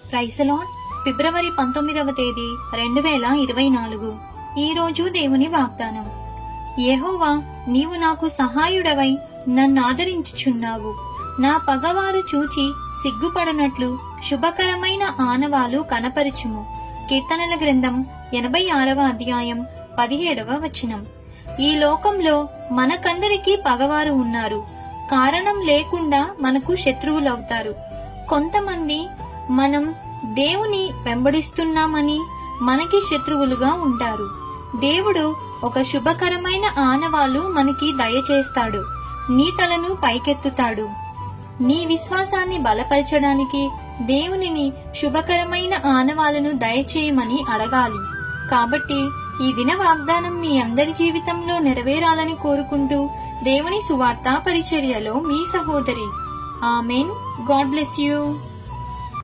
ప్రైసలాన్ ఫిబ్రవరి పంతొమ్మిదవ తేదీ రెండు వేల ఇరవై నాలుగు ఈ రోజు దేవుని వాగ్దానం యెహోవా నీవు నాకు సహాయుడవై నన్నాదరించుచున్నావు నా పగవారు చూచి సిగ్గుపడనట్లు శుభకరమైన ఆనవాలు కనపరుచుము కీర్తనల గ్రంథం ఎనభై ఆరవ అధ్యాయం పదిహేడవ వచనం ఈ లోకంలో మనకందరికీ పగవారు ఉన్నారు కారణం లేకుండా మనకు శత్రువులవుతారు కొంతమంది మనం దేవుని వెంబడిస్తున్నామని మనకి శత్రువులుగా ఉంటారు దేవుడు ఒక శుభకరమైన ఆనవాలు మనకి దయచేస్తాడు నీ తలను పైకెత్తుతాడు నీ విశ్వాసాన్ని బలపరచడానికి దేవునిని శుభకరమైన ఆనవాలను దయచేయమని అడగాలి కాబట్టి ఈ దిన వాగ్దానం మీ అందరి జీవితంలో నెరవేరాలని కోరుకుంటూ దేవుని సువార్త పరిచర్యలో మీ సహోదరి ఆమెన్ గాడ్ బ్లెస్ యూ